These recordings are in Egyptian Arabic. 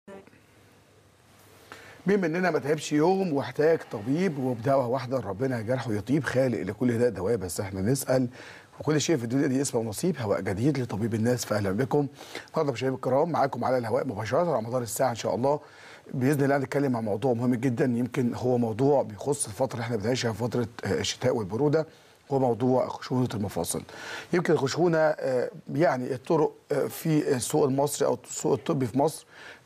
مين مننا ما تعبش يوم واحتاج طبيب وبدواء واحده ربنا جرحه يطيب خالق لكل داء دواء بس احنا نسال وكل شيء في الدنيا دي اسمه ونصيب هواء جديد لطبيب الناس فاهلا بكم النهارده مشاهدينا الكرام معاكم على الهواء مباشره على مدار الساعه ان شاء الله باذن الله هنتكلم عن موضوع مهم جدا يمكن هو موضوع بيخص الفتره اللي احنا بنعيشها فتره آه، الشتاء والبروده هو موضوع خشونه المفاصل يمكن الخشونه آه، يعني الطرق آه، في السوق المصري او السوق الطبي في مصر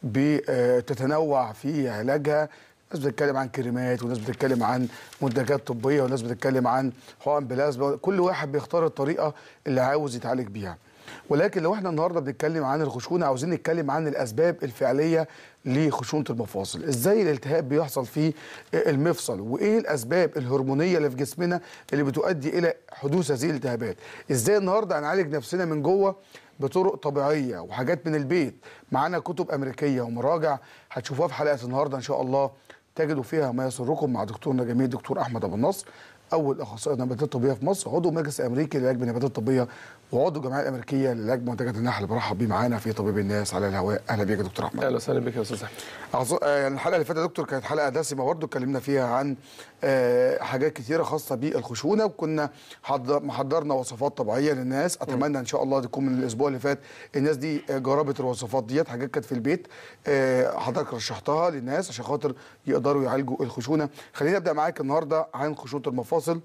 بتتنوع في علاجها ناس بتتكلم عن كريمات وناس بتتكلم عن منتجات طبيه وناس بتتكلم عن حقن بلازما كل واحد بيختار الطريقه اللي عاوز يتعالج بيها ولكن لو احنا النهارده بنتكلم عن الخشونه عاوزين نتكلم عن الاسباب الفعليه لخشونه المفاصل ازاي الالتهاب بيحصل في المفصل وايه الاسباب الهرمونيه اللي في جسمنا اللي بتؤدي الى حدوث هذه الالتهابات ازاي النهارده هنعالج نفسنا من جوه بطرق طبيعيه وحاجات من البيت معانا كتب امريكيه ومراجع هتشوفوها في حلقه النهارده ان شاء الله تجدوا فيها ما يسركم مع دكتورنا جميل دكتور احمد ابو النصر اول اخصائي نباتات طبيه في مصر عضو مجلس امريكي للعلاج بالنباتات الطبيه وعضو الجمعيه الامريكيه للعلاج بمنتجات النحل برحب بيه معانا في طبيب الناس على الهواء اهلا بيك يا دكتور احمد اهلا وسهلا بك يا استاذ احمد أعظ- آه، الحلقه اللي فاتت يا دكتور كانت حلقه دسمه برضه اتكلمنا فيها عن آه، حاجات كتيره خاصه بالخشونه وكنا حض- محضرنا وصفات طبيعيه للناس اتمنى ان شاء الله تكون من الاسبوع اللي فات الناس دي آه، جربت الوصفات ديت حاجات كانت في البيت آه، حضرتك رشحتها للناس عشان خاطر يقدروا يعالجوا الخشونه خلينا نبدا معاك النهارده عن خشونه المفاصل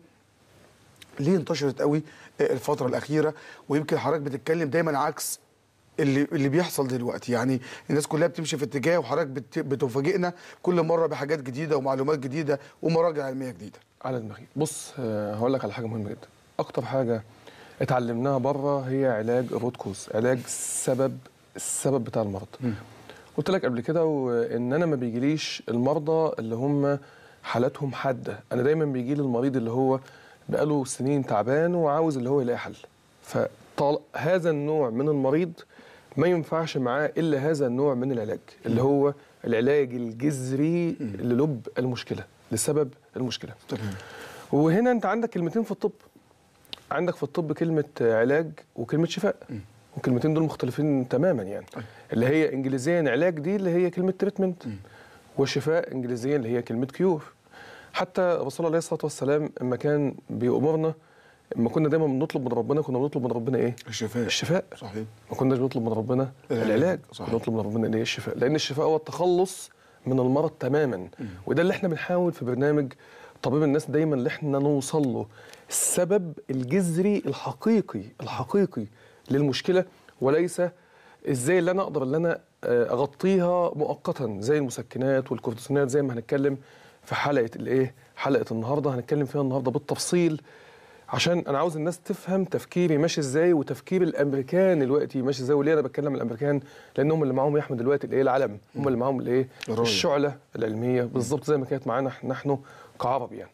ليه انتشرت قوي آه، الفتره الاخيره ويمكن حضرتك بتتكلم دايما عكس اللي اللي بيحصل دلوقتي يعني الناس كلها بتمشي في اتجاه وحضرتك بت- بتفاجئنا كل مره بحاجات جديده ومعلومات جديده ومراجع علميه جديده على دماغي بص آه، هقول لك على حاجه مهمه جدا اكتر حاجه اتعلمناها بره هي علاج الروت كوز علاج السبب السبب بتاع المرض قلت لك قبل كده وان انا ما بيجيليش المرضى اللي هم حالاتهم حاده انا دايما بيجي لي المريض اللي هو بقاله سنين تعبان وعاوز اللي هو يلاقي حل فطال هذا النوع من المريض ما ينفعش معاه الا هذا النوع من العلاج اللي هو العلاج الجذري للب المشكله لسبب المشكله تمام وهنا انت عندك كلمتين في الطب عندك في الطب كلمه علاج وكلمه شفاء والكلمتين دول مختلفين تماما يعني اللي هي انجليزيا علاج دي اللي هي كلمه تريتمنت والشفاء انجليزيا اللي هي كلمه كيور حتى الرسول عليه الصلاه والسلام لما كان بيأمرنا لما كنا دايما بنطلب من ربنا كنا بنطلب من ربنا ايه؟ الشفاء الشفاء صحيح ما كناش بنطلب من ربنا العلاج. العلاج صحيح. بنطلب من ربنا الايه الشفاء لان الشفاء هو التخلص من المرض تماما وده اللي احنا بنحاول في برنامج طبيب الناس دايما اللي احنا نوصل له السبب الجذري الحقيقي الحقيقي للمشكله وليس ازاي اللي انا اقدر اللي انا آه، اغطيها مؤقتا زي المسكنات والكورتيسونات زي ما هنتكلم في حلقه الايه حلقه النهارده هنتكلم فيها النهارده بالتفصيل عشان انا عاوز الناس تفهم تفكيري ماشي ازاي وتفكير الامريكان دلوقتي ماشي ازاي وليه انا بتكلم الامريكان لان هم اللي معاهم يا احمد دلوقتي الايه العلم هم اللي معاهم الايه الراية. الشعله العلميه بالظبط زي ما كانت معانا نحن كعرب يعني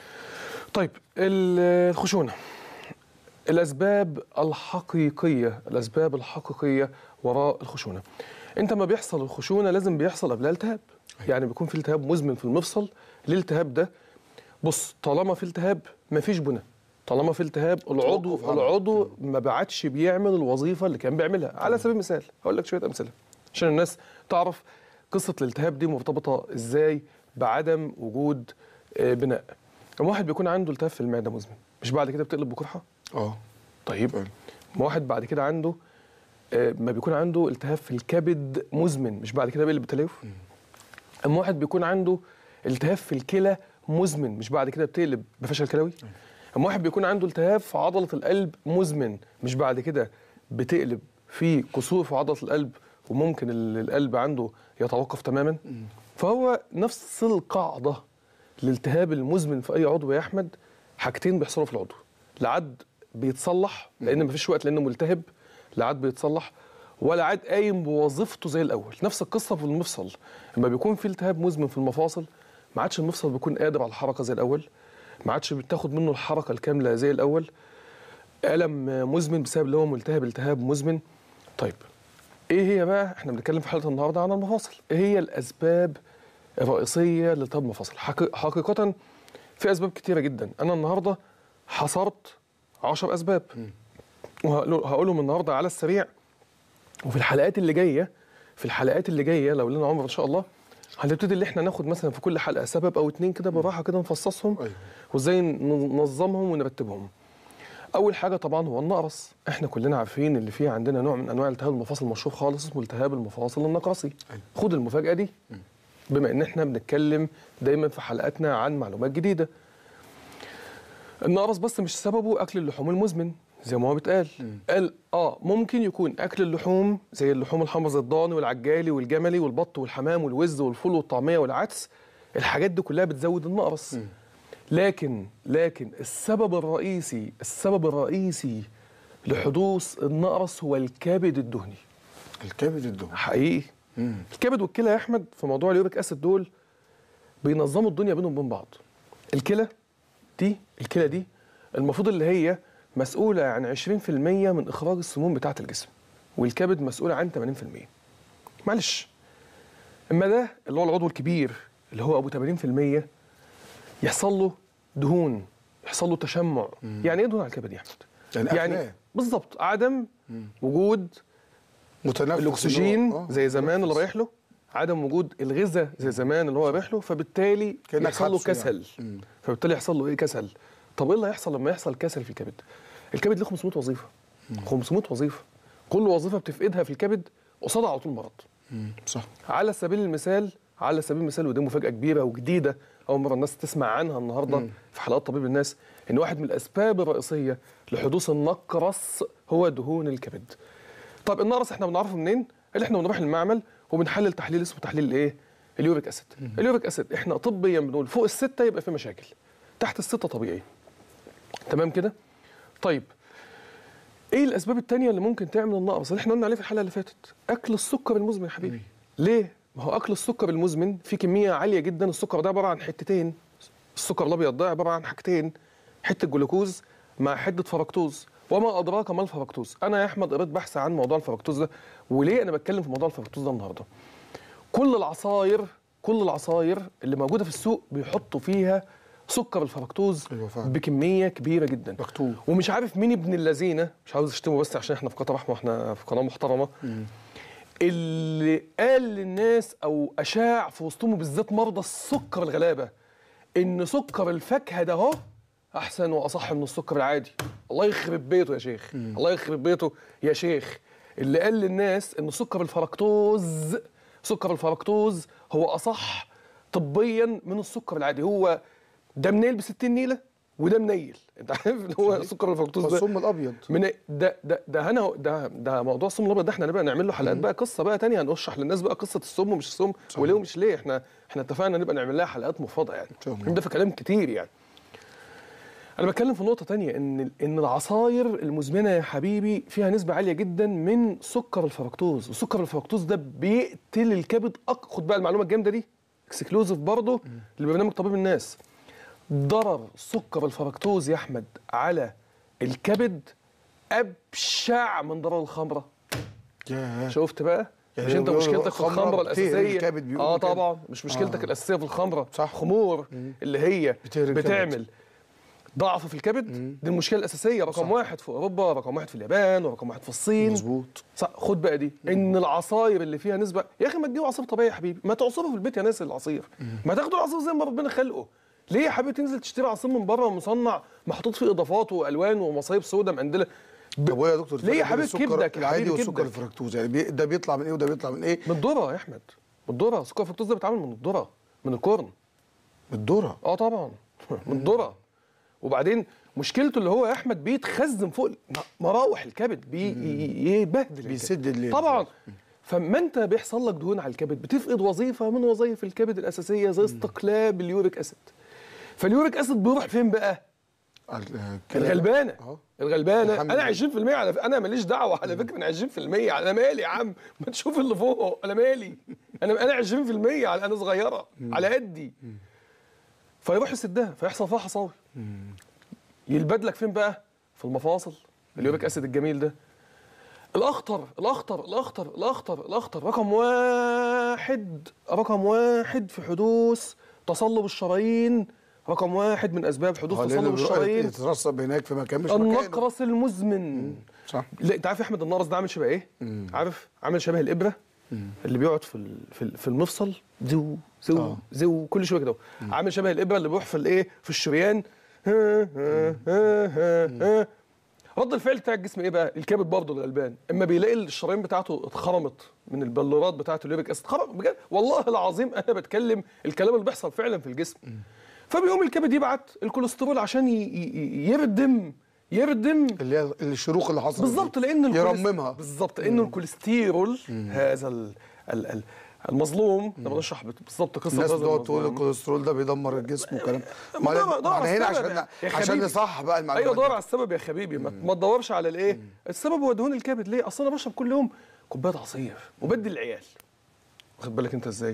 طيب ال- الخشونه الاسباب الحقيقيه الاسباب الحقيقيه وراء الخشونه انت ما بيحصل الخشونه لازم بيحصل قبلها التهاب يعني بيكون في التهاب مزمن في المفصل الالتهاب ده بص طالما في التهاب مفيش بنى طالما في التهاب توقف العضو عمل. العضو ما بعدش بيعمل الوظيفه اللي كان بيعملها على سبيل المثال هقول لك شويه امثله عشان الناس تعرف قصه الالتهاب دي مرتبطه ازاي بعدم وجود آه، بناء لما واحد بيكون عنده التهاب في المعده مزمن مش بعد كده بتقلب بقرحه اه طيب فعلا. ما واحد بعد كده عنده آه، ما بيكون عنده التهاب في الكبد مزمن مش بعد كده بيقلب بتليف اما واحد بيكون عنده التهاب في الكلى مزمن مش بعد كده بتقلب بفشل كلوي اما واحد بيكون عنده التهاب في عضله القلب مزمن مش بعد كده بتقلب في كسور في عضله القلب وممكن ال- القلب عنده يتوقف تماما فهو نفس القاعده الالتهاب المزمن في اي عضو يا احمد حاجتين بيحصلوا في العضو لعد بيتصلح لان مفيش وقت لانه ملتهب لعد بيتصلح ولا عاد قايم بوظيفته زي الاول نفس القصه في المفصل لما بيكون في التهاب مزمن في المفاصل ما عادش المفصل بيكون قادر على الحركه زي الاول ما عادش بتاخد منه الحركه الكامله زي الاول الم مزمن بسبب اللي هو ملتهب التهاب مزمن طيب ايه هي بقى احنا بنتكلم في حلقه النهارده عن المفاصل ايه هي الاسباب الرئيسيه لالتهاب المفاصل حقي- حقيقه في اسباب كتيره جدا انا النهارده حصرت 10 اسباب وهقولهم النهارده على السريع وفي الحلقات اللي جايه في الحلقات اللي جايه لو لنا عمر ان شاء الله هنبتدي اللي احنا ناخد مثلا في كل حلقه سبب او اتنين كده بالراحه كده نفصصهم أيوة. وازاي ننظمهم ونرتبهم اول حاجه طبعا هو النقرس احنا كلنا عارفين اللي فيه عندنا نوع من انواع التهاب المفاصل مشهور خالص اسمه التهاب المفاصل النقرسي أيوة. خد المفاجاه دي بما ان احنا بنتكلم دايما في حلقاتنا عن معلومات جديده النقرس بس مش سببه اكل اللحوم المزمن زي ما هو بيتقال قال اه ممكن يكون اكل اللحوم زي اللحوم الحمراء زي الضاني والعجالي والجملي والبط والحمام والوز والفول والطعميه والعدس الحاجات دي كلها بتزود النقرس لكن لكن السبب الرئيسي السبب الرئيسي لحدوث النقرس هو الكبد الدهني الكبد الدهن حقيقي مم. الكبد والكلى يا احمد في موضوع اليوريك اسيد دول بينظموا الدنيا بينهم وبين بعض الكلى دي الكلى دي المفروض اللي هي مسؤولة عن 20% من إخراج السموم بتاعة الجسم والكبد مسؤولة عن 80% معلش اما ده اللي هو العضو الكبير اللي هو ابو 80% يحصل له دهون يحصل له تشمع يعني ايه دهون على الكبد يا احمد يعني يعني أفلام. بالظبط عدم وجود متنفس الاكسجين اللي هو- آه، زي زمان اللي متنفس. رايح له عدم وجود الغذاء زي زمان اللي هو رايح له فبالتالي كأنك يحصل له حابسه يعني. كسل مم. فبالتالي يحصل له ايه كسل طب ايه اللي هيحصل لما يحصل كسل في الكبد الكبد له 500 وظيفه 500 وظيفه كل وظيفه بتفقدها في الكبد قصادها على طول مرض مم. صح على سبيل المثال على سبيل المثال ودي مفاجاه كبيره وجديده اول مره الناس تسمع عنها النهارده في حلقات طبيب الناس ان واحد من الاسباب الرئيسيه لحدوث النقرس هو دهون الكبد طب النقرس احنا بنعرفه منين اللي احنا بنروح المعمل وبنحلل تحليل اسمه تحليل الايه اليوريك اسيد اليوريك اسيد احنا طبيا بنقول فوق الستة يبقى في مشاكل تحت الستة طبيعي تمام كده طيب ايه الاسباب التانية اللي ممكن تعمل النقرس اللي احنا قلنا عليه في الحلقه اللي فاتت اكل السكر المزمن يا حبيبي ليه ما هو اكل السكر المزمن في كميه عاليه جدا السكر ده عباره عن حتتين السكر الابيض ده عباره عن حاجتين حته جلوكوز مع حته فركتوز وما ادراك ما الفركتوز انا يا احمد قريت بحث عن موضوع الفركتوز ده وليه انا بتكلم في موضوع الفركتوز ده النهارده كل العصاير كل العصاير اللي موجوده في السوق بيحطوا فيها سكر الفركتوز أيوة فعلا. بكميه كبيره جدا مكتوب. ومش عارف مين ابن اللذينه مش عاوز اشتمه بس عشان احنا في قناه رحمه واحنا في قناه محترمه اللي قال للناس او اشاع في وسطهم بالذات مرضى السكر الغلابه ان سكر الفاكهه ده اهو احسن واصح من السكر العادي الله يخرب بيته يا شيخ الله يخرب بيته يا شيخ اللي قال للناس ان سكر الفركتوز سكر الفركتوز هو اصح طبيا من السكر العادي هو ده منيل ب 60 نيله وده منيل انت عارف ان هو سكر الفركتوز ده الصم الابيض من ده ده ده هنا ده ده موضوع السم الابيض ده احنا نبقى نعمل له حلقات بقى قصه بقى تانية هنشرح للناس بقى قصه السم ومش السم وليه ومش ليه احنا احنا اتفقنا نبقى نعمل لها حلقات مفرده يعني شاء الله. ده في كلام كتير يعني انا بتكلم في نقطه تانية ان ان العصاير المزمنه يا حبيبي فيها نسبه عاليه جدا من سكر الفركتوز وسكر الفركتوز ده بيقتل الكبد أق... خد بقى المعلومه الجامده دي اكسكلوزيف برضه لبرنامج طبيب الناس ضرر سكر الفركتوز يا احمد على الكبد ابشع من ضرر الخمره ياه شفت بقى يعني مش انت بيقولوا مشكلتك في الخمرة الخمره بتهري الاساسيه الكبد بيقولوا اه كده. طبعا مش مشكلتك آه. الاساسيه في الخمره صح. خمور اللي هي بتهري الكبد. بتعمل ضعف في الكبد دي المشكله الاساسيه رقم صح. واحد في اوروبا رقم واحد في اليابان ورقم واحد في الصين مظبوط صح خد بقى دي ان العصاير اللي فيها نسبه يا اخي ما تجيبوا عصير طبيعي يا حبيبي ما تعصره في البيت يا ناس العصير ما تاخدوا العصير زي ما ربنا خلقه ليه يا حبيبي تنزل تشتري عصير من بره مصنع محطوط فيه اضافات والوان ومصايب سودا مقندله ب- طب وإيه يا دكتور ليه يا الفرق بين حبيبي السكر كبدك يا العادي حبيبي والسكر كبدك الفركتوز يعني بي- ده بيطلع من ايه وده بيطلع من ايه من الذره يا احمد من الذره سكر الفركتوز ده بيتعمل من الذره من الكورن من الذره اه طبعا من الذره وبعدين مشكلته اللي هو يا احمد بيتخزن فوق مراوح الكبد بيبهدل الكبد. بيسد الليل. طبعا فما انت بيحصل لك دهون على الكبد بتفقد وظيفه من وظائف الكبد الاساسيه زي استقلاب اليوريك اسيد فاليوريك اسيد بيروح فين بقى ال- الغلبانه أهو. الغلبانه الحمد انا لله. 20% على ف... انا ماليش دعوه على فكره انا 20% انا مالي يا عم ما تشوف اللي فوق انا مالي انا انا 20% على انا صغيره على قدي فيروح يسدها فيحصل فيها حصاوي يلبد لك فين بقى في المفاصل اليوريك اسيد الجميل ده الاخطر الاخطر الاخطر الاخطر الاخطر رقم واحد رقم واحد في حدوث تصلب الشرايين رقم واحد من اسباب حدوث آه، لأنه تصلب بيروح الشرايين يترسب هناك في مكان مش مكانه النقرس المزمن صح لا انت عارف يا احمد النقرس ده عامل شبه ايه؟ عارف عامل شبه الابره اللي بيقعد في ال- في ال- في المفصل زو زو آه. زو كل شويه كده عامل شبه الابره اللي بيروح في الايه في الشريان ها ها ها ها ها. رد الفعل بتاع الجسم ايه بقى؟ الكبد برضه الغلبان اما بيلاقي الشرايين بتاعته اتخرمت من البلورات بتاعته الليبك اسيد خرم بجد والله العظيم انا بتكلم الكلام اللي بيحصل فعلا في الجسم فبيقوم الكبد يبعت الكوليسترول عشان ي- ي- يردم يردم اللي هي الشروخ اللي حصلت بالظبط دي. لان الكوليست- يرممها بالظبط لان الكوليسترول هذا ال ال ال المظلوم ده بنشرح بالظبط قصه الناس هذا بتقعد تقول المظلوم. الكوليسترول ده بيدمر الجسم وكلام ما دور- دور ما على احنا هنا السبب عشان يا عشان حبيبي. نصحح بقى المعلومات ايوه دور دي. على السبب يا حبيبي ما, ما تدورش على الايه السبب هو دهون الكبد ليه اصل انا بشرب كل يوم كوبايه عصير وبدي العيال واخد بالك انت ازاي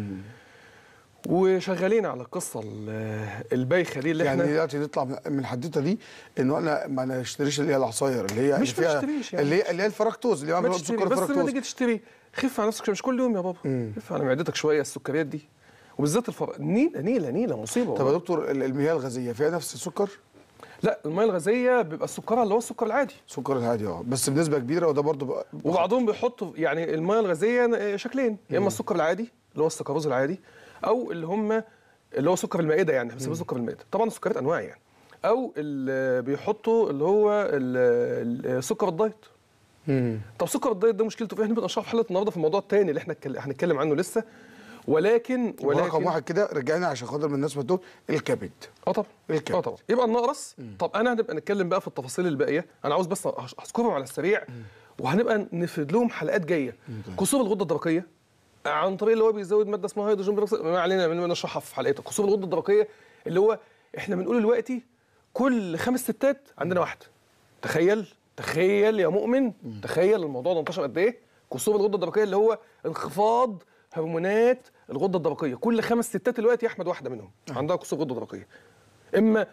وشغالين على القصه ال- البايخه دي اللي يعني احنا دلوقتي نطلع من- من الحدوته دي انه انا ما نشتريش اللي هي العصاير اللي هي مش اللي فيها بنشتريش يعني. اللي هي اللي هي الفركتوز اللي ما عامله تشتري سكر بس لما فركتوز تيجي تشتري خف على نفسك شوية، مش كل يوم يا بابا خف على معدتك شويه السكريات دي وبالذات الفر... نيله نيله نيله مصيبه طب يا والله. دكتور ال- المياه الغازيه فيها نفس السكر لا الميه الغازيه بيبقى السكر اللي هو السكر العادي سكر العادي اه بس بنسبه كبيره وده برضو بقى وبعضهم بيحطوا يعني الميه الغازيه شكلين يا اما السكر العادي اللي هو السكروز العادي او اللي هم اللي هو سكر المائده يعني بنسميه سكر المائده طبعا السكريات انواع يعني او اللي بيحطوا اللي هو ال- ال- سكر الدايت مم. طب سكر الدايت ده مشكلته في احنا نبقى نشرح في حلقه النهارده في الموضوع الثاني اللي احنا اتكل- هنتكلم عنه لسه ولكن ولكن رقم ولكن واحد كده رجعنا عشان خاطر من الناس ما تقول الكبد اه طبعا الكبد. اه طبعا يبقى النقرس طب انا هنبقى نتكلم بقى في التفاصيل الباقيه انا عاوز بس أش- اذكرهم على السريع وهنبقى نفرد لهم حلقات جايه كسور الغده الدرقيه عن طريق اللي هو بيزود ماده اسمها هيدروجين بيروكسيد ما علينا من نشرحها في حلقتها كسور الغده الدرقيه اللي هو احنا بنقول دلوقتي كل خمس ستات عندنا واحده تخيل تخيل يا مؤمن تخيل الموضوع ده انتشر قد ايه كسور الغده الدرقيه اللي هو انخفاض هرمونات الغده الدرقيه كل خمس ستات دلوقتي يا احمد واحده منهم عندها كسور غده درقيه اما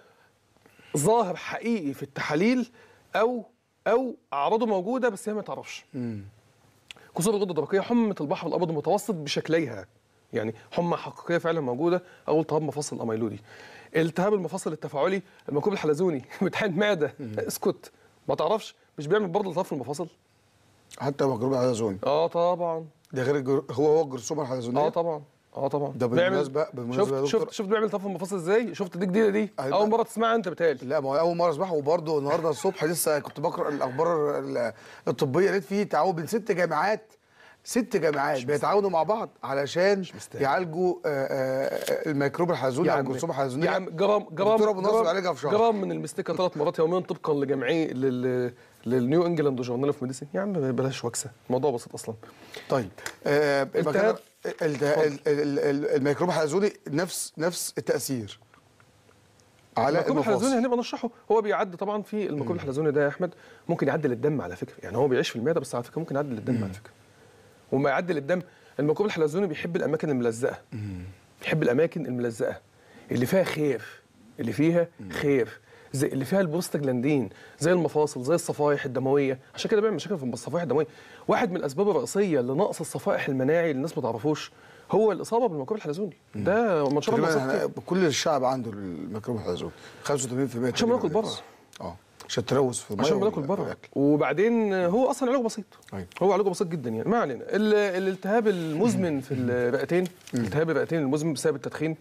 ظاهر حقيقي في التحاليل او او اعراضه موجوده بس هي ما تعرفش كسور الغده الدرقيه حمى البحر الابيض المتوسط بشكليها يعني حمى حقيقيه فعلا موجوده او التهاب مفاصل الاميلودي التهاب المفاصل التفاعلي الميكروب الحلزوني بتاع المعده اسكت ما تعرفش مش بيعمل برضه التهاب في المفاصل حتى مجروب الحلزوني اه طبعا ده غير الجر... هو هو الجرثومه الحلزونيه اه طبعا اه طبعا ده بيعمل- بالمناسبة- بالمناسبة يا شفت دكتور- شفت شفت بيعمل التهاب في المفاصل ازاي شفت دي جديده دي أيوة. اول مره تسمعها انت بتهيألي لا ما هو اول مره اسمعها وبرضه النهارده الصبح لسه كنت بقرا الاخبار ال- الطبيه لقيت فيه تعاون بين ست جامعات ست جامعات بيتعاونوا مع بعض علشان مستاهل. يعالجوا آه، آه، الميكروب الحلزوني او الجرثومه الحلزونيه يا عم جرام جرام الدكتور أبو ناصر جرام, عالجها في شهر. جرام من المستكه ثلاث مرات يوميا طبقا لجمعيه لل للنيو انجلاند جورنال اوف ميديسين يا عم بلاش وكسه الموضوع بسيط اصلا طيب آه المكان التهاب- ال- ال- ال- ال- الميكروب الحلزوني نفس نفس التاثير على الميكروب الحلزوني المفاصل هنبقى نشرحه هو بيعدي طبعا في الميكروب الحلزوني ده يا احمد ممكن يعدل الدم على فكره يعني هو بيعيش في المعده بس على فكره ممكن يعدل الدم على فكره وما يعدل الدم الميكروب الحلزوني بيحب الاماكن الملزقه بيحب الاماكن الملزقه اللي فيها خير اللي فيها خير زي اللي فيها البروستاجلاندين زي المفاصل زي الصفائح الدمويه عشان كده بيعمل مشاكل في الصفائح الدمويه واحد من الاسباب الرئيسيه لنقص الصفائح المناعي اللي الناس ما تعرفوش هو الاصابه بالميكروب الحلزوني ده منشور تقريبا بسيط احنا كده. كل الشعب عنده الميكروب الحلزوني 85% عشان تقريباً بناكل بره. بس. اه عشان التلوث في الميه عشان بناكل وال- بره والأكل. وبعدين هو اصلا علاجه بسيط أيوة. هو علاجه بسيط جدا يعني ما علينا ال- الالتهاب المزمن في الرئتين التهاب الرئتين المزمن بسبب التدخين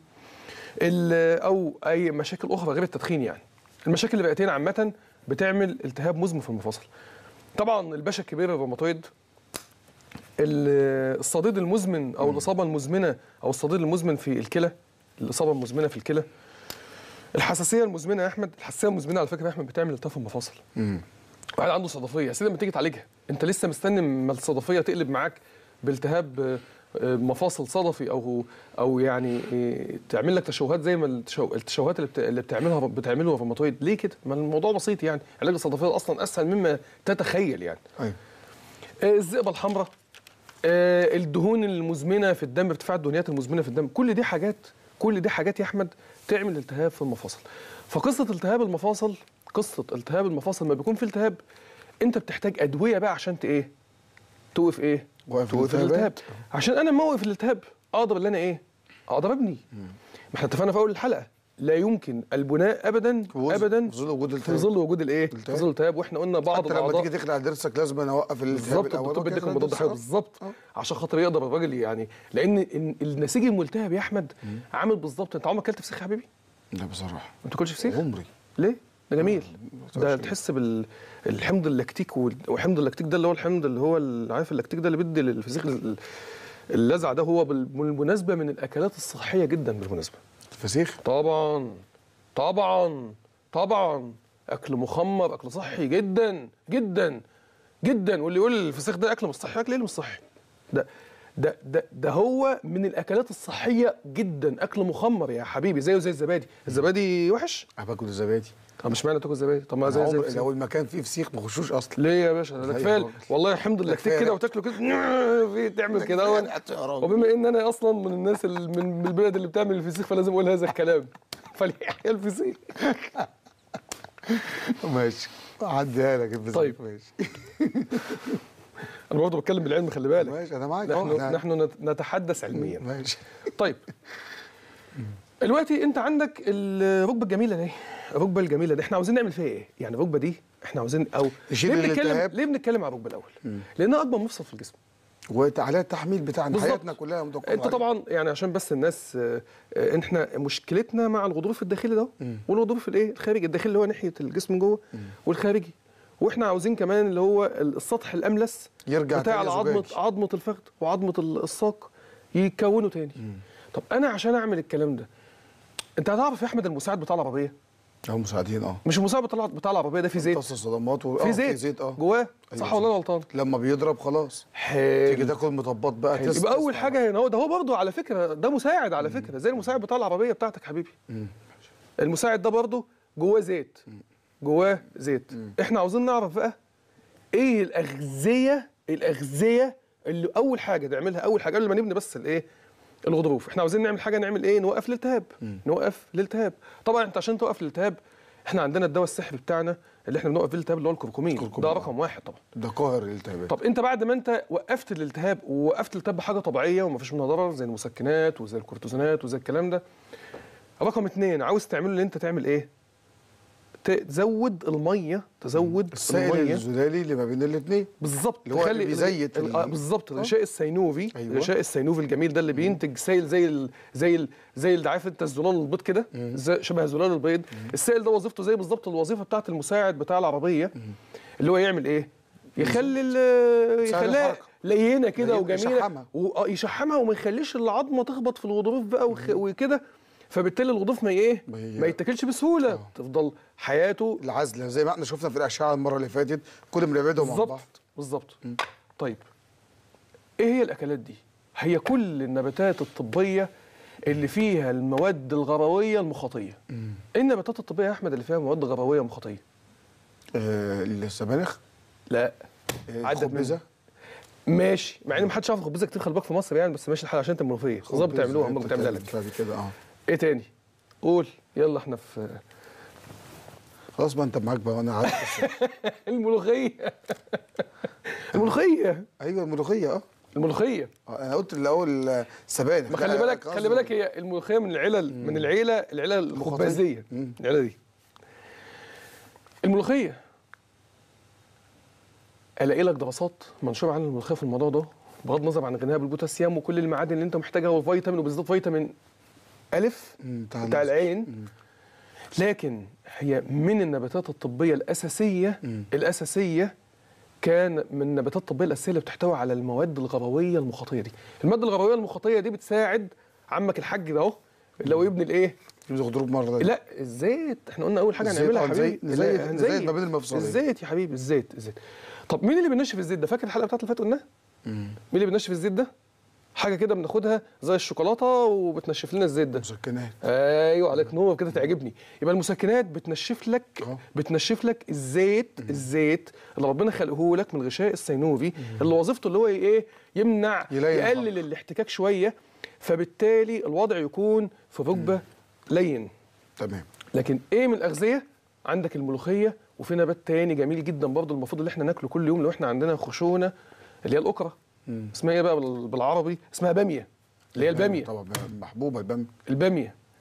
ال- او اي مشاكل اخرى غير التدخين يعني المشاكل الرئتين عامه بتعمل التهاب مزمن في المفاصل طبعا الباشا الكبير الروماتويد ال- الصديد المزمن او الاصابه المزمنه او الصديد المزمن في الكلى الاصابه المزمنه في الكلى الحساسيه المزمنه يا احمد الحساسيه المزمنه على فكره يا احمد بتعمل التهاب في المفاصل واحد عنده صدفيه يا سيدي لما تيجي تعالجها انت لسه مستني ما الصدفيه تقلب معاك بالتهاب آه، آه، مفاصل صدفي او او يعني آه، تعمل لك تشوهات زي ما التشو- التشوهات اللي, بت... اللي بتعملها بتعمله الروماتويد ليه كده؟ ما الموضوع بسيط يعني علاج الصدفيه اصلا اسهل مما تتخيل يعني ايوه آه، الذئبه الحمراء آه، الدهون المزمنه في الدم ارتفاع الدهنيات المزمنه في الدم كل دي حاجات كل دي حاجات يا احمد تعمل التهاب في المفاصل فقصه التهاب المفاصل قصه التهاب المفاصل ما بيكون في التهاب انت بتحتاج ادويه بقى عشان ت- ايه توقف ايه وقف توقف الالتهابات. الالتهاب عشان انا موقف الالتهاب اقدر ان انا ايه اقدر ابني ما احنا اتفقنا في اول الحلقه لا يمكن البناء ابدا في وظ- ابدا في ظل وجود في التهاب. ظل وجود الايه؟ في التهاب. ظل الالتهاب واحنا قلنا بعض حتى لما الاعضاء تيجي تخلع ضرسك لازم انا اوقف الالتهاب بالظبط الاول الدكتور وكده بيديك خلع مضاد حيوي ضرسك. بالظبط آه. عشان خاطر يقدر الراجل يعني لان ال- النسيج الملتهب يا احمد عامل بالظبط انت عمرك اكلت فسيخ يا حبيبي؟ لا بصراحه ما بتاكلش فسيخ؟ عمري ليه؟ ده جميل ما ده تقولش تحس بالحمض اللاكتيك وال- وحمض اللاكتيك ده اللي هو الحمض اللي هو ال- عارف اللاكتيك ده اللي بيدي للفسيخ ال- اللذعه ده هو بال- بالمناسبه من الاكلات الصحيه جدا بالمناسبه الفسيخ طبعا طبعا طبعا اكل مخمر اكل صحي جدا جدا جدا واللي يقول الفسيخ ده اكل مش صحي اكل ايه اللي مش صحي ده ده ده ده هو من الاكلات الصحيه جدا اكل مخمر يا حبيبي زيه زي الزبادي الزبادي وحش انا باكل الزبادي طب مش معنى تاكل زبادي طب ما أنا زي زي عمري الفسيخ. لو المكان فيه فسيخ ما بخشوش اصلا ليه يا باشا ده لا يا كفايه راجل. والله الحمد لله كفاية كتير كده لا. وتاكله كده في تعمل كده كفاية هو لا يا راجل. وبما ان انا اصلا من الناس اللي من من البلد اللي بتعمل الفسيخ فلازم اقول هذا الكلام فليحيى الفسيخ ماشي عديها لك الفسيخ طيب. ماشي انا برضه بتكلم بالعلم خلي بالك ماشي انا معاك نحن أهو. نحن نت- نتحدث علميا ماشي طيب دلوقتي انت عندك الركبه الجميله دي الركبه الجميله دي احنا عاوزين نعمل فيها ايه يعني الركبه دي احنا عاوزين او نشيل ليه بنتكلم الالتهاب. ليه بنتكلم على الركبه الاول لانها اكبر مفصل في الجسم وعليها التحميل بتاعنا بالظبط. حياتنا كلها مدققة انت طبعا يعني عشان بس الناس آه، آه، احنا مشكلتنا مع الغضروف الداخلي ده والغضروف الايه الخارجي الداخلي اللي هو ناحيه الجسم من جوه والخارجي واحنا عاوزين كمان اللي هو السطح الاملس يرجع بتاع تاني عظمه زجاج. عظمه الفخذ وعظمه ال- الساق يكونوا تاني طب انا عشان اعمل الكلام ده انت هتعرف يا احمد المساعد بتاع العربيه هم مساعدين اه مش المساعد بتاع بتاع العربيه ده فيه زيت امتص الصدمات و... في آه، زيت في زيت اه جواه أيوة صح ولا انا غلطان لما بيضرب خلاص حلو تيجي تاكل مطبات بقى حلو. تس- يبقى اول تسمع حاجه هنا هو ده هو برضه على فكره ده مساعد على فكره زي المساعد بتاع العربيه بتاعتك حبيبي المساعد ده برضه جواه زيت جواه زيت احنا عاوزين نعرف بقى ايه الاغذيه الاغذيه اللي اول حاجه نعملها اول حاجه قبل ما نبني بس الايه الغضروف احنا عاوزين نعمل حاجه نعمل ايه نوقف الالتهاب نوقف الالتهاب طبعا انت عشان توقف الالتهاب احنا عندنا الدواء السحري بتاعنا اللي احنا بنوقف بيه الالتهاب اللي هو الكركمين كركمين. ده رقم واحد طبعا ده قاهر الالتهابات طب انت بعد ما انت وقفت الالتهاب ووقفت الالتهاب بحاجه طبيعيه وما فيش منها ضرر زي المسكنات وزي الكورتيزونات وزي الكلام ده رقم اتنين عاوز تعمله اللي انت تعمل ايه تزود الميه تزود السائل الميه الزلالي اللي ما بين الاثنين بالظبط اللي هو اللي بيزيت ال- ال- آه، بالظبط الغشاء السينوفي أيوة. الغشاء السينوفي الجميل ده اللي بينتج سائل زي ال زي ال زي اللي عارف انت الزلال البيض كده زي- شبه زلال البيض السائل ده وظيفته زي بالظبط الوظيفه بتاعت المساعد بتاع العربيه اللي هو يعمل ايه يخلي ال- يساعد يخليها الحركة. لينه كده لين- وجميله يشحمها. و- آه، يشحمها وما يخليش العظمه تخبط في الغضروف بقى وخ- وكده فبالتالي الغضروف ما ايه ما هي- ما يتاكلش بسهوله تفضل حياته العزله زي ما احنا شفنا في الاشعه المره اللي فاتت كل ما نبعدهم عن بعض بالظبط بالظبط طيب ايه هي الاكلات دي هي كل النباتات الطبيه اللي فيها المواد الغرويه المخاطيه ايه النباتات الطبيه يا احمد اللي فيها مواد غرويه مخاطيه آه السبانخ لا آه، عدد الخبزه ماشي مع ان ما حدش يعرف الخبزه كتير خلي بالك في مصر يعني بس ماشي الحال عشان انت منوفيه الخبزه بتعملوها هم بتعملها لك بعد كده اه ايه تاني قول يلا احنا في خلاص ما انت معاك بقى وانا عارف الملوخيه الملوخيه ايوه الملوخيه اه الملوخيه آه، انا قلت الاول آه، سبانخ ما لا، خلي بالك قصدي- خلي بالك هي الملوخيه من العلل من العيله العيله الخبازيه مم. العيله دي الملوخيه الاقي لك دراسات منشوره عن الملوخيه في الموضوع ده بغض النظر عن غناها بالبوتاسيوم وكل المعادن اللي انت محتاجها والفيتامين وبالذات فيتامين الف مم، بتاع بتاع الناس. العين لكن هي من النباتات الطبيه الاساسيه الاساسيه كان من النباتات الطبيه الاساسيه اللي بتحتوي على المواد الغرويه المخاطيه دي الماده الغرويه المخاطيه دي بتساعد عمك الحاج ده اهو اللي هو يبني الايه يوزع غضروف مره لا الزيت احنا قلنا اول حاجه الزيت، هنعملها يا آه، حبيبي نزيت- نزيت- لا، نزيت هنزيت. ما بين المفصلين. الزيت يا حبيبي الزيت الزيت طب مين اللي بينشف الزيت ده فاكر الحلقه بتاعت اللي فاتت قلناها مين اللي بينشف الزيت ده حاجه كده بناخدها زي الشوكولاته وبتنشف لنا الزيت ده مسكنات ايوه عليك نور كده تعجبني يبقى المسكنات بتنشف لك آه. بتنشف لك الزيت الزيت اللي ربنا خلقه لك من الغشاء السينوفي اللي وظيفته اللي هو ايه يمنع يلين يقلل الحركة. الاحتكاك شويه فبالتالي الوضع يكون في ركبه لين تمام لكن ايه من الاغذيه عندك الملوخيه وفي نبات تاني جميل جدا برضه المفروض اللي احنا ناكله كل يوم لو احنا عندنا خشونه اللي هي الاكره اسمها ايه بقى بال- بالعربي اسمها باميه اللي هي الباميه طبعا محبوبه الباميه الباميه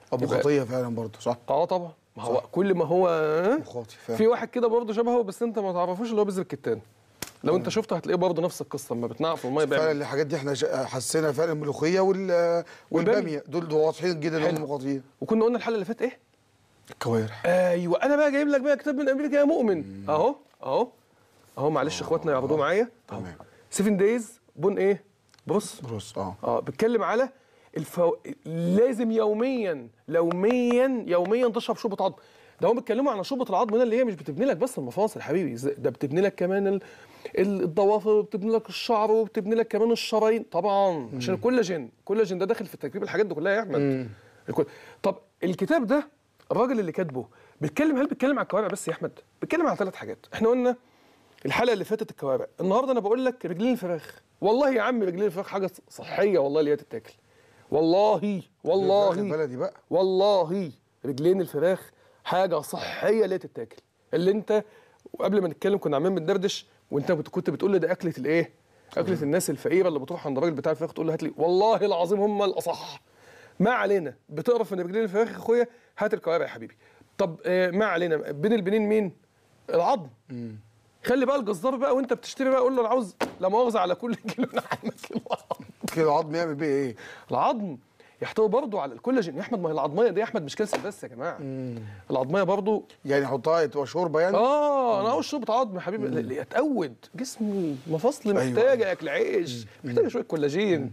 ابو يبقى- خطيه فعلا برضه صح اه طبعا ما هو كل ما هو ابو خاطي فعلا في واحد كده برضه شبهه بس انت ما تعرفوش اللي هو بذر الكتان لو انت شفته هتلاقيه برضه نفس القصه لما بتنقع في الميه فعلا بيعمل الحاجات دي احنا شا- حسينا فعلا الملوخيه وال والباميه دول دول واضحين جدا حلو. انهم مقاطعين وكنا قلنا الحلقه اللي فاتت ايه الكوارع ايوه انا بقى جايب لك بقى كتاب من امريكا يا مؤمن اهو اهو اهو معلش اخواتنا يعرضوه معايا تمام 7 دايز بون ايه بص بص اه اه بتكلم على الفو... لازم يوميا يوميا يوميا تشرب شوربه عظم ده هم بيتكلموا عن شوربه العظم هنا اللي هي مش بتبني لك بس المفاصل حبيبي زي- ده بتبني لك كمان ال... ال- الضوافر وبتبني لك الشعر وبتبني لك كمان الشرايين طبعا عشان الكولاجين الكولاجين ده داخل في تركيب الحاجات دي كلها يا احمد الكل... طب الكتاب ده الراجل اللي كاتبه بيتكلم هل بيتكلم على الكوارع بس يا احمد بيتكلم على ثلاث حاجات احنا قلنا الحلقه اللي فاتت الكوارع النهارده انا بقول لك رجلين الفراخ والله يا عم رجلين الفراخ حاجه صحيه والله اللي هي تتاكل والله والله بلدي بقى والله رجلين الفراخ حاجه صحيه لا تتاكل اللي انت وقبل ما نتكلم كنا عمالين بندردش وانت بت- كنت بتقول لي ده اكله الايه اكله الناس الفقيره اللي بتروح عند الراجل بتاع الفراخ تقول له هات لي والله العظيم هم الاصح ما علينا بتقرف من رجلين الفراخ يا اخويا هات الكوارع يا حبيبي طب آه، ما علينا بين البنين مين العظم خلي بقى الجزار بقى وانت بتشتري بقى قول له انا عاوز لا مؤاخذه على كل كيلو لحمه كيلو عظم كيلو عظم يعمل بيه ايه العظم يحتوي برضه على الكولاجين يا احمد ما هي العظميه دي يا احمد مش كالسيوم بس يا جماعه العظميه برضه يعني احطها تبقى شوربه يعني اه انا عاوز شوربه عظم يا حبيبي ل- يتقود جسمي مفاصلي أيوة. محتاجه اكل عيش محتاجه شويه كولاجين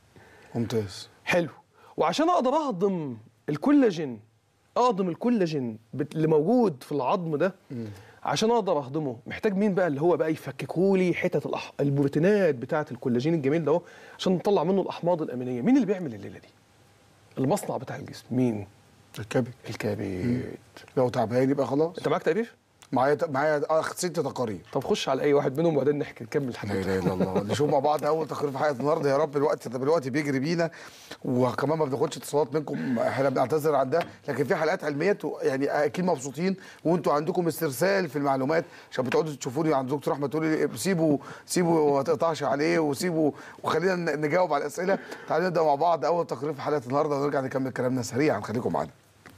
ممتاز حلو وعشان اقدر اهضم الكولاجين اهضم الكولاجين بت- اللي موجود في العظم ده عشان اقدر اهضمه محتاج مين بقى اللي هو بقى يفككوا لي حتت الأح... البروتينات بتاعه الكولاجين الجميل ده اهو عشان نطلع منه الاحماض الامينيه مين اللي بيعمل الليله دي المصنع بتاع الجسم مين الكبد الكبد لو تعبان يبقى خلاص انت معاك تقرير معايا معايا اخ ست تقارير طب خش على اي واحد منهم وبعدين نحكي نكمل لا الحديث اله الا الله نشوف مع بعض اول تقرير في حلقه النهارده يا رب الوقت طب الوقت بيجري بينا وكمان ما بناخدش اتصالات منكم احنا بنعتذر عن ده لكن في حلقات علميه تو- يعني اكيد مبسوطين وانتوا عندكم استرسال في المعلومات عشان بتقعدوا تشوفوني عند دكتور احمد تقولوا لي سيبوا سيبوا ما تقطعش عليه وسيبوا وخلينا ن- نجاوب على الاسئله تعالوا نبدا مع بعض اول تقرير في حلقه النهارده ونرجع نكمل كلامنا سريعا خليكم معانا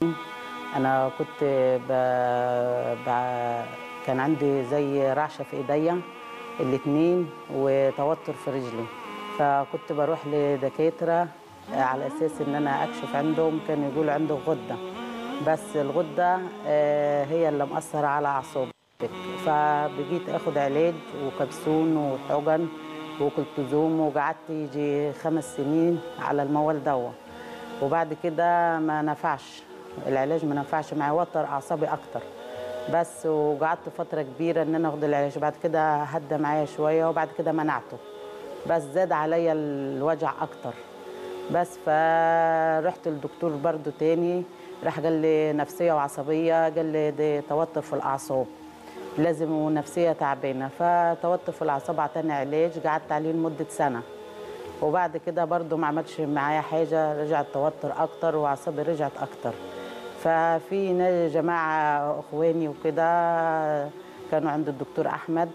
انا كنت ب... ب... كان عندي زي رعشه في ايديا الاتنين وتوتر في رجلي فكنت بروح لدكاتره على اساس ان انا اكشف عندهم كانوا يقولوا عنده غده بس الغده آه، هي اللي مأثره على اعصابك فبقيت اخد علاج وكبسون وحقن وكلتزوم وقعدت يجي خمس سنين على الموال دوا وبعد كده ما نفعش العلاج ما نفعش معايا وتر اعصابي اكتر بس وقعدت فتره كبيره ان انا اخد العلاج بعد كده هدى معايا شويه وبعد كده منعته بس زاد عليا الوجع اكتر بس فرحت للدكتور برضو تاني راح قال لي نفسيه وعصبيه قال لي دي توتر في الاعصاب لازم ونفسيه تعبانه فتوتر في الاعصاب اعطاني علاج قعدت عليه لمده سنه وبعد كده برضو ما عملش معايا حاجة رجع التوتر أكتر وأعصابي رجعت أكتر ففي ناس جماعة إخواني وكده كانوا عند الدكتور أحمد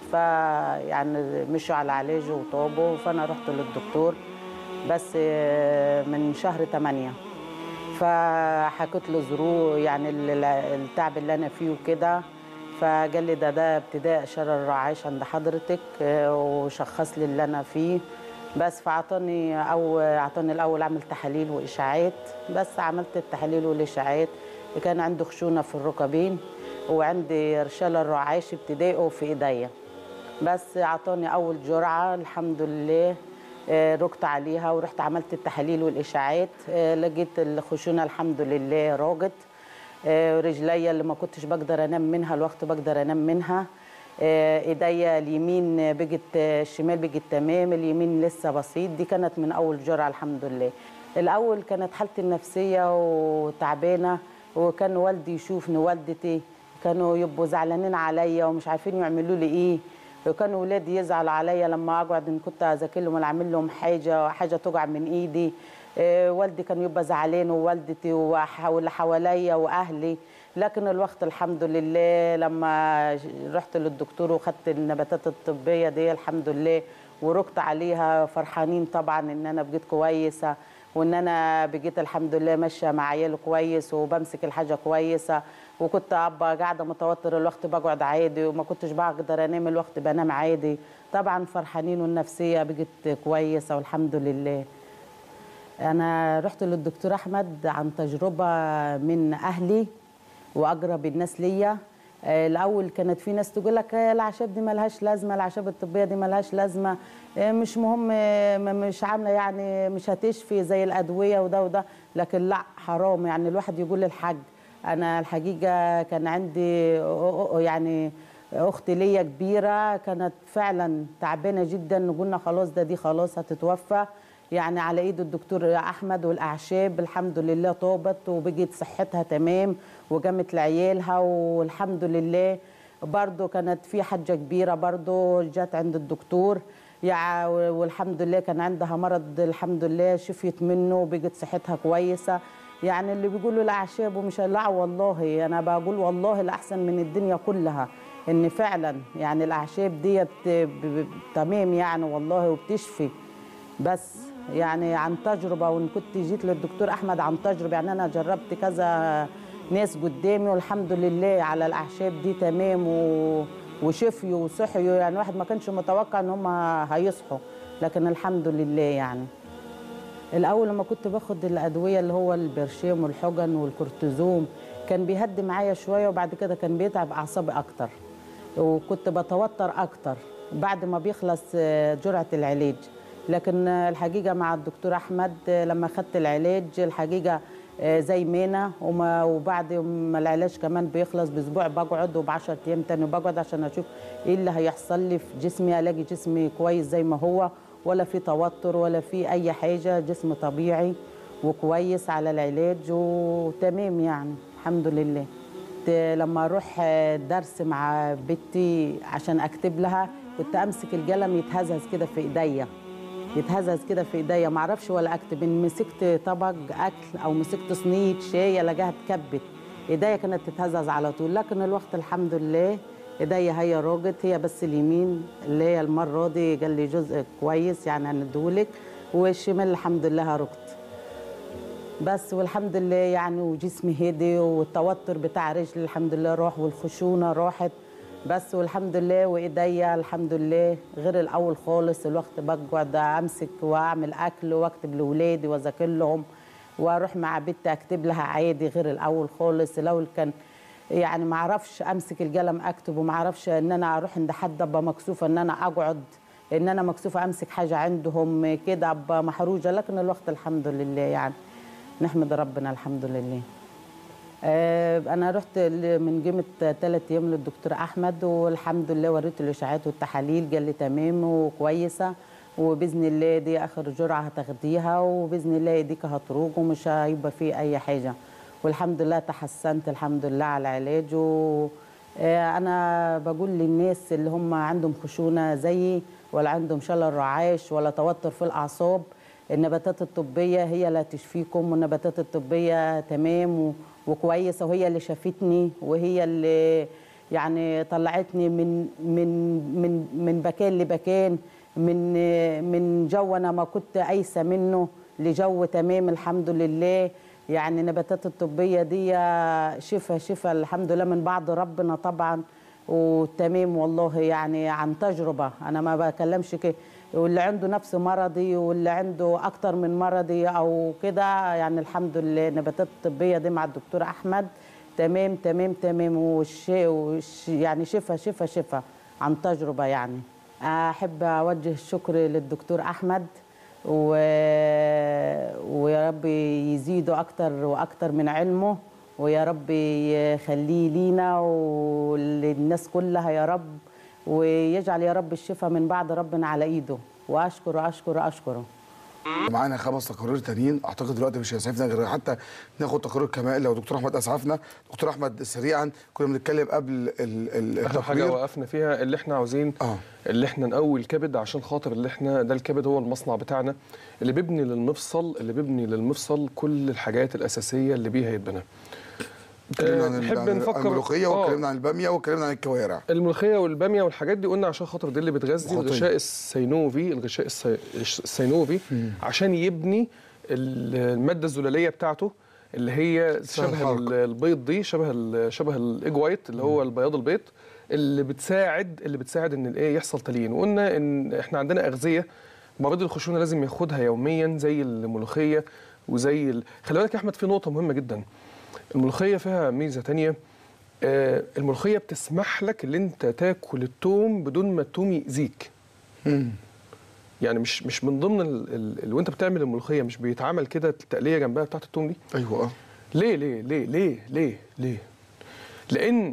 فيعني مشوا على علاجه وطابوا فأنا رحت للدكتور بس من شهر 8 فحكيت له ظروف يعني ال- التعب اللي انا فيه وكده فقال لي ده ده ابتداء شلل الرعاش عند حضرتك آه، وشخص لي اللي انا فيه بس فاعطاني او اعطاني الاول اعمل تحاليل واشاعات بس عملت التحاليل والاشاعات كان عندي خشونه في الركبين وعندي شلل رعاش ابتدائي وفي ايديا بس اعطاني اول جرعه الحمد لله آه، ركت عليها ورحت عملت التحاليل والاشاعات آه، لقيت الخشونه الحمد لله راجت آه، رجليا اللي ما كنتش بقدر انام منها الوقت بقدر انام منها آه، ايديا اليمين بقت آه، الشمال بقت تمام اليمين لسه بسيط دي كانت من اول جرعه الحمد لله الاول كانت حالتي النفسيه وتعبانه وكان والدي يشوفني والدتي كانوا يبقوا زعلانين عليا ومش عارفين يعملوا لي ايه وكان ولادي يزعلوا عليا لما اقعد ان كنت اذاكر لهم ولا اعمل لهم حاجه حاجه تقع من ايدي آه، والدي كان يبقى زعلان ووالدتي وح- واللي حواليا واهلي لكن الوقت الحمد لله لما ج- رحت للدكتور وخدت النباتات الطبيه دي الحمد لله وركت عليها فرحانين طبعا ان انا بقيت كويسه وان انا بقيت الحمد لله ماشيه مع عيالي كويس وبمسك الحاجه كويسه وكنت ابقى قاعده متوتر الوقت بقعد عادي وما كنتش بقدر انام الوقت بنام عادي طبعا فرحانين والنفسيه بقت كويسه والحمد لله انا رحت للدكتور احمد عن تجربه من اهلي واقرب الناس ليا آه، الاول كانت في ناس تقول لك آه، الاعشاب دي ملهاش لازمه الاعشاب الطبيه دي ملهاش لازمه آه، مش مهم آه، م- مش عامله يعني مش هتشفي زي الادويه وده وده لكن لا حرام يعني الواحد يقول للحاج انا الحقيقه كان عندي أ- أ- يعني اختي ليا كبيره كانت فعلا تعبانه جدا قلنا خلاص ده دي خلاص هتتوفى يعني على ايد الدكتور احمد والاعشاب الحمد لله طابت وبقيت صحتها تمام وجامت لعيالها والحمد لله برضو كانت في حاجه كبيره برضو جت عند الدكتور يع والحمد لله كان عندها مرض الحمد لله شفيت منه وبقت صحتها كويسه يعني اللي بيقولوا الاعشاب ومش لا والله انا بقول والله الاحسن من الدنيا كلها ان فعلا يعني الاعشاب ديت ب- ب- تمام يعني والله وبتشفي بس يعني عن تجربه وان كنت جيت للدكتور احمد عن تجربه يعني انا جربت كذا ناس قدامي والحمد لله على الاعشاب دي تمام و... وشفيوا وصحيوا يعني واحد ما كانش متوقع ان هم هيصحوا لكن الحمد لله يعني الاول لما كنت باخد الادويه اللي هو البرشيم والحجن والكورتيزون كان بيهدي معايا شويه وبعد كده كان بيتعب اعصابي اكتر وكنت بتوتر اكتر بعد ما بيخلص آه، جرعه العلاج لكن آه، الحقيقه مع الدكتور احمد آه، لما خدت العلاج الحقيقه آه، زي مينا وما وبعد ما العلاج كمان بيخلص باسبوع بقعد وب10 ايام تاني بقعد عشان اشوف ايه اللي هيحصل لي في جسمي الاقي جسمي كويس زي ما هو ولا في توتر ولا في اي حاجه جسم طبيعي وكويس على العلاج وتمام يعني الحمد لله ت- لما اروح درس مع بنتي عشان اكتب لها كنت امسك القلم يتهزهز كده في ايديا يتهزهز كده في ايديا ما اعرفش ولا اكتب ان مسكت طبق اكل او مسكت صينيه شاي الاقيها اتكبت ايديا كانت تتهزهز على طول لكن الوقت الحمد لله ايديا هي راجت هي بس اليمين اللي هي المره دي قال لي جزء كويس يعني هنديهولك والشمال الحمد لله ركت بس والحمد لله يعني وجسمي هدي والتوتر بتاع رجلي الحمد لله راح والخشونه راحت بس والحمد لله وايديا الحمد لله غير الاول خالص الوقت بقعد امسك واعمل اكل واكتب لاولادي واذاكر لهم واروح مع بنتي اكتب لها عادي غير الاول خالص الاول كان يعني ما اعرفش امسك القلم اكتب وما اعرفش ان انا اروح عند حد ابقى مكسوفه ان انا اقعد ان انا مكسوفه امسك حاجه عندهم كده ابقى محروجه لكن الوقت الحمد لله يعني نحمد ربنا الحمد لله آه، انا رحت ل- من قيمه ثلاث ايام للدكتور احمد والحمد لله وريته الاشاعات والتحاليل قال لي تمام وكويسه وباذن الله دي اخر جرعه هتاخديها وباذن الله ايديك هتروج ومش هيبقى فيه اي حاجه والحمد لله تحسنت الحمد لله على العلاج و آه، انا بقول للناس اللي هم عندهم خشونه زيي ولا عندهم شلل رعاش ولا توتر في الاعصاب النباتات الطبيه هي اللي هتشفيكم والنباتات الطبيه تمام و- وكويسه وهي اللي شافتني وهي اللي يعني طلعتني من من من من مكان لمكان من من جو انا ما كنت قايسه منه لجو تمام الحمد لله يعني النباتات الطبيه دي شفا شفا الحمد لله من بعد ربنا طبعا وتمام والله يعني عن تجربه انا ما بكلمش كده واللي عنده نفس مرضي واللي عنده اكتر من مرضي او كده يعني الحمد لله النباتات الطبيه دي مع الدكتور احمد تمام تمام تمام وش وش يعني شفا شفا شفا عن تجربه يعني احب اوجه الشكر للدكتور احمد و... ويا رب يزيده اكتر واكتر من علمه ويا رب يخليه لينا وللناس كلها يا رب ويجعل يا رب الشفاء من بعد ربنا على ايده واشكر اشكر اشكره معانا خمس تقارير تانيين اعتقد دلوقتي مش هيسعفنا غير حتى ناخد تقرير كمان لو دكتور احمد اسعفنا دكتور احمد سريعا كنا بنتكلم قبل ال- ال- اخر حاجه التقرير وقفنا فيها اللي احنا عاوزين آه. اللي احنا نقوي الكبد عشان خاطر اللي احنا ده الكبد هو المصنع بتاعنا اللي بيبني للمفصل اللي بيبني للمفصل كل الحاجات الاساسيه اللي بيها يتبنى اتكلمنا عن, ال- نحب عن نفكر- الملوخيه آه. واتكلمنا عن الباميه واتكلمنا عن الكوارع الملوخيه والباميه والحاجات دي قلنا عشان خاطر دي اللي بتغذي خطية. الغشاء السينوفي الغشاء السي- السينوفي عشان يبني ال- الماده الزلاليه بتاعته اللي هي سهل شبه الحرق. ال- البيض دي شبه ال- شبه الايج وايت اللي هو البياض البيض اللي بتساعد اللي بتساعد ان الايه يحصل تليين وقلنا ان احنا عندنا اغذيه مريض الخشونه لازم ياخدها يوميا زي الملوخيه وزي ال... خلي بالك يا احمد في نقطه مهمه جدا الملوخيه فيها ميزه تانية آه، الملوخيه بتسمح لك ان انت تاكل التوم بدون ما التوم يأذيك مم. يعني مش مش من ضمن ال... ال... ال... وانت بتعمل الملوخيه مش بيتعمل كده التقليه جنبها بتاعت التوم دي ايوه اه ليه ليه ليه ليه ليه ليه لان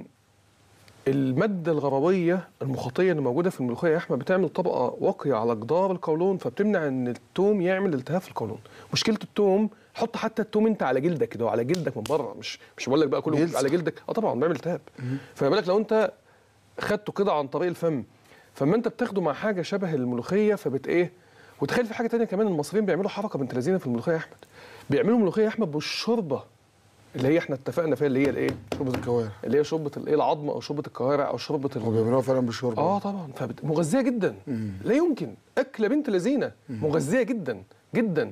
الماده الغربيه المخاطيه اللي موجوده في الملوخيه يا احمد بتعمل طبقه واقيه على جدار القولون فبتمنع ان التوم يعمل التهاب في القولون مشكله التوم حط حتى التوم انت على جلدك كده على جلدك من بره مش مش بقول لك بقى كله بيلسع. على جلدك اه طبعا بيعمل التهاب فما بالك لو انت خدته كده عن طريق الفم فما انت بتاخده مع حاجه شبه الملوخيه فبت ايه وتخيل في حاجه تانية كمان المصريين بيعملوا حركه بنت لذينه في الملوخيه يا احمد بيعملوا ملوخيه يا احمد بالشوربه اللي هي احنا اتفقنا فيها اللي هي الايه شوربه الكوارع اللي هي شوربه الايه العظم او شوربه الكوارع او شوربه هو ال... بيعملوها فعلا بالشوربه اه طبعا فبت... مغذيه جدا لا يمكن اكله بنت لذينه مغذيه جدا جدا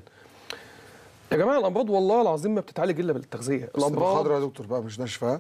يا جماعه الامراض والله العظيم ما بتتعالج الا بالتغذيه الامراض الامراض خضراء يا دكتور بقى مش ناشفه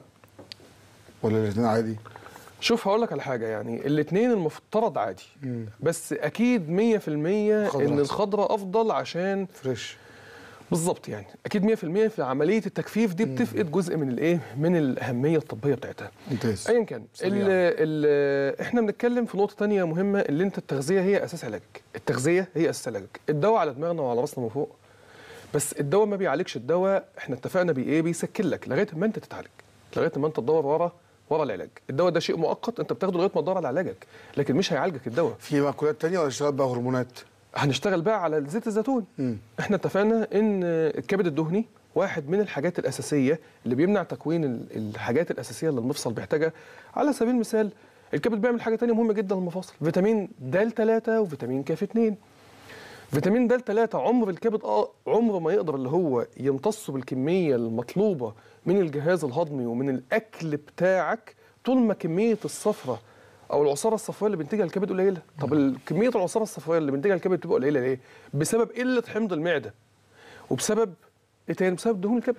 ولا الاثنين عادي شوف هقول لك على حاجه يعني الاثنين المفترض عادي مم. بس اكيد 100% الخضرا ان أحسن. الخضراء افضل عشان فريش بالظبط يعني اكيد 100% في عمليه التجفيف دي بتفقد جزء من الايه من الاهميه الطبيه بتاعتها ممتاز ايا كان سريع. ال ال احنا بنتكلم في نقطه تانية مهمه اللي انت التغذيه هي اساس علاجك التغذيه هي اساس علاجك الدواء على دماغنا وعلى راسنا من فوق بس الدواء ما بيعالجش الدواء احنا اتفقنا بايه بيسكن لك لغايه ما انت تتعالج لغايه ما انت تدور ورا ورا العلاج الدواء ده شيء مؤقت انت بتاخده لغايه ما تدور على علاجك لكن مش هيعالجك الدواء في مأكولات تانية ولا اشتغل بقى هرمونات هنشتغل بقى على زيت الزيتون مم. احنا اتفقنا ان الكبد الدهني واحد من الحاجات الاساسيه اللي بيمنع تكوين ال- الحاجات الاساسيه اللي المفصل بيحتاجها على سبيل المثال الكبد بيعمل حاجه تانية مهمه جدا للمفاصل فيتامين د 3 وفيتامين ك 2 فيتامين د 3 عمر الكبد اه عمره ما يقدر اللي هو يمتصه بالكميه المطلوبه من الجهاز الهضمي ومن الاكل بتاعك طول ما كميه الصفرة او العصاره الصفراء اللي بينتجها الكبد قليله طب ال- كميه العصاره الصفراء اللي بينتجها الكبد بتبقى قليله ليه بسبب قله حمض المعده وبسبب ايه تاني بسبب دهون الكبد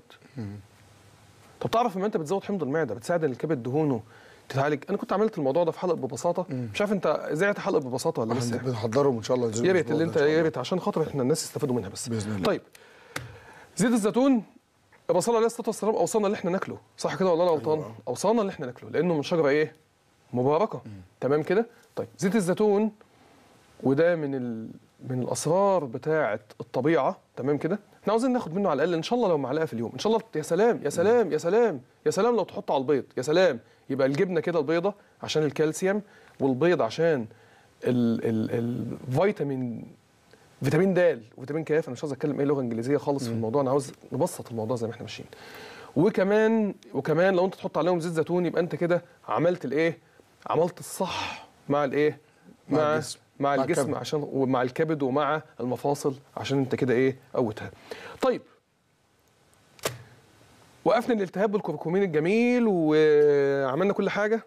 طب تعرف لما انت بتزود حمض المعده بتساعد ان الكبد دهونه تتعالج انا كنت عملت الموضوع ده في حلقه ببساطه مش عارف انت زعت حلقه ببساطه ولا لسه احنا بنحضرهم ان شاء الله يا ريت اللي انت يا ريت عشان خاطر احنا الناس يستفادوا منها بس بإذن الله. طيب زيت الزيتون الرسول عليه الصلاه والسلام اوصانا اللي احنا ناكله صح كده ولا انا غلطان أيوة. اوصانا اللي احنا ناكله لانه من شجره ايه مباركه تمام كده طيب زيت الزيتون وده من ال... من الاسرار بتاعه الطبيعه تمام كده احنا عاوزين ناخد منه على الاقل ان شاء الله لو معلقه في اليوم ان شاء الله يا سلام يا سلام يا سلام يا سلام لو تحطه على البيض يا سلام يبقى الجبنه كده البيضه عشان الكالسيوم والبيض عشان ال... ال... الفيتامين فيتامين د وفيتامين كاف انا مش عاوز اتكلم اي لغه انجليزيه خالص في الموضوع انا عاوز نبسط الموضوع زي ما احنا ماشيين وكمان وكمان لو انت تحط عليهم زيت زيتون يبقى انت كده عملت الايه عملت الصح مع الايه مع مع الجسم. مع مع الجسم الكبد. عشان ومع الكبد ومع المفاصل عشان انت كده ايه قوتها طيب وقفنا الالتهاب بالكركمين الجميل وعملنا كل حاجه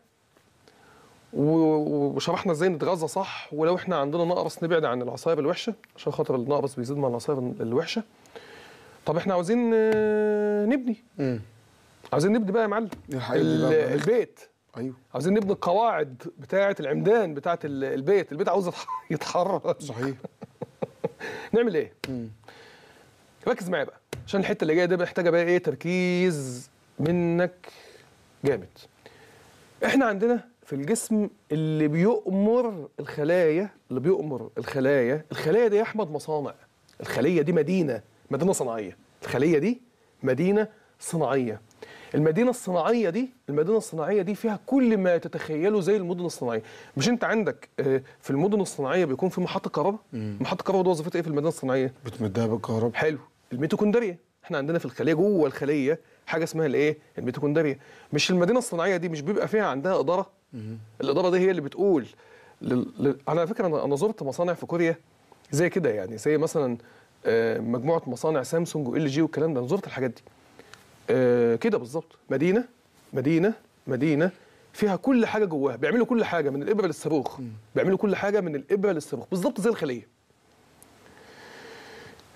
و- وشرحنا ازاي نتغذى صح ولو احنا عندنا نقرس نبعد عن العصاير الوحشه عشان خاطر النقرس بيزيد مع العصاير الوحشه طب احنا عاوزين آه، نبني امم عاوزين نبني بقى يا معلم الحقيقة دي ال- بقى بقى. البيت ايوه عاوزين نبني القواعد بتاعه العمدان بتاعه ال- البيت البيت عاوز يتح- يتحرك صحيح نعمل ايه مم. ركز معايا بقى عشان الحته اللي جايه دي محتاجه بقى ايه تركيز منك جامد احنا عندنا في الجسم اللي بيؤمر الخلايا اللي بيؤمر الخلايا الخلايا دي يا احمد مصانع الخليه دي مدينه مدينه صناعيه الخليه دي مدينه صناعيه المدينه الصناعيه دي المدينه الصناعيه دي فيها كل ما تتخيله زي المدن الصناعيه مش انت عندك آه، في المدن الصناعيه بيكون في محطه كهرباء محطه كهرباء دي وظيفتها ايه في المدينه الصناعيه بتمدها بالكهرباء حلو الميتوكوندريا احنا عندنا في الخليه جوه الخليه حاجه اسمها الايه الميتوكوندريا مش المدينه الصناعيه دي مش بيبقى فيها عندها اداره الاداره دي هي اللي بتقول لل... لل... على فكره انا انا زرت مصانع في كوريا زي كده يعني زي مثلا آه، مجموعه مصانع سامسونج وال جي والكلام ده انا زرت الحاجات دي آه، كده بالظبط مدينه مدينه مدينه فيها كل حاجه جواها بيعملوا كل حاجه من الابره للصاروخ بيعملوا كل حاجه من الابره للصاروخ بالظبط زي الخليه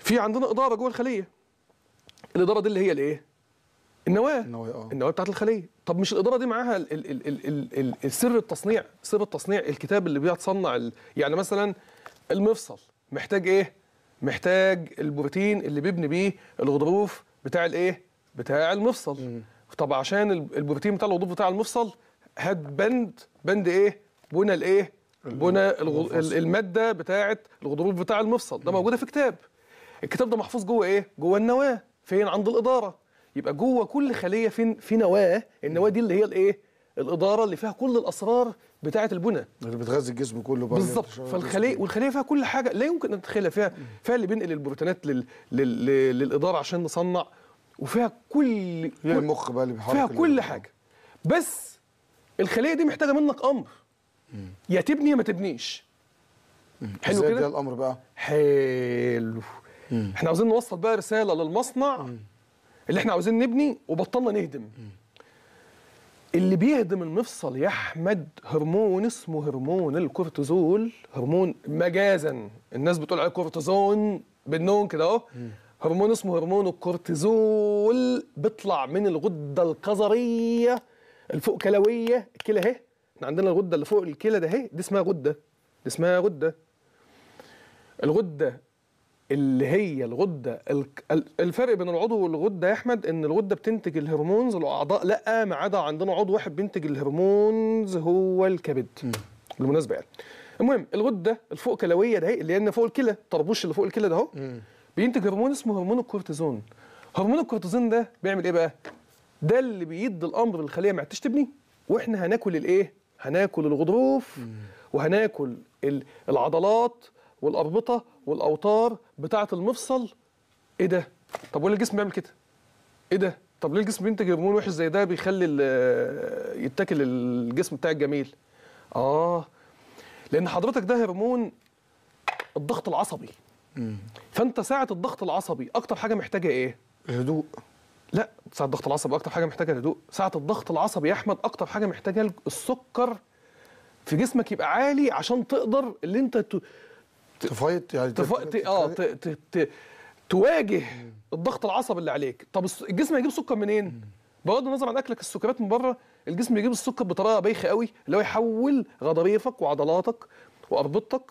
في عندنا اداره جوه الخليه الاداره دي اللي هي الايه النواه النواه، آه. النواه بتاعت الخليه طب مش الاداره دي معاها ال ال ال ال ال ال السر التصنيع سر التصنيع الكتاب اللي بيتصنع ال يعني مثلا المفصل محتاج ايه محتاج البروتين اللي بيبني بيه الغضروف بتاع الايه بتاع المفصل طب عشان ال- البروتين بتاع الغضروف بتاع المفصل هات بند بند ايه بنى الايه بنى الغ- ال- الماده بتاعه الغضروف بتاع المفصل ده موجوده في كتاب الكتاب ده محفوظ جوه ايه جوه النواه فين عند الاداره يبقى جوه كل خليه فين في نواه النواه دي اللي هي الايه الاداره اللي فيها كل الاسرار بتاعه البنى اللي بتغذي الجسم كله بقى بالظبط بتشغل فالخليه الجسم. والخليه فيها كل حاجه لا يمكن ان تتخيلها فيها فيها اللي بينقل البروتينات لل... لل... لل... للاداره عشان نصنع وفيها كل هي كل- المخ بقى اللي بيحرك فيها ال- كل حاجه بس الخليه دي محتاجه منك امر يا تبني يا ما تبنيش حلو إزاي كده ده الامر بقى حلو احنا عاوزين نوصل بقى رساله للمصنع اللي احنا عاوزين نبني وبطلنا نهدم اللي بيهدم المفصل يا احمد هرمون اسمه هرمون الكورتيزول هرمون مجازا الناس بتقول عليه كورتيزون بالنون كده اهو هرمون اسمه هرمون الكورتيزول بيطلع من الغده الكظريه الفوق كلويه الكلى اهي احنا عندنا الغده اللي فوق الكلى ده اهي دي اسمها غده دي اسمها غده الغده اللي هي الغده الك- ال- الفرق بين العضو والغده يا احمد ان الغده بتنتج الهرمونز الاعضاء لا ما عدا عندنا عضو واحد بينتج الهرمونز هو الكبد بالمناسبه يعني المهم الغده الفوق كلويه ده اللي هي فوق الكلى الطربوش اللي فوق الكلى ده اهو بينتج هرمون اسمه هرمون الكورتيزون هرمون الكورتيزون ده بيعمل ايه بقى ده اللي بيدي الامر للخليه ما عدتش تبني واحنا هناكل الايه هناكل الغضروف وهناكل ال- العضلات والاربطه والاوتار بتاعه المفصل ايه ده طب وليه الجسم بيعمل كده ايه ده طب ليه الجسم بينتج هرمون وحش زي ده بيخلي ال- يتاكل الجسم بتاع الجميل اه لان حضرتك ده هرمون الضغط العصبي فانت ساعه الضغط العصبي اكتر حاجه محتاجه ايه الهدوء لا ساعة الضغط العصبي أكتر حاجة محتاجة الهدوء، ساعة الضغط العصبي يا أحمد أكتر حاجة محتاجة السكر في جسمك يبقى عالي عشان تقدر اللي أنت ت... تفايت يعني تف... تت- ت... اه ت... ت... ت... تواجه الضغط العصبي اللي عليك، طب الس- الجسم هيجيب سكر منين؟ بغض النظر عن أكلك السكريات من بره، الجسم بيجيب السكر بطريقة بايخة قوي اللي هو يحول غضاريفك وعضلاتك وأربطتك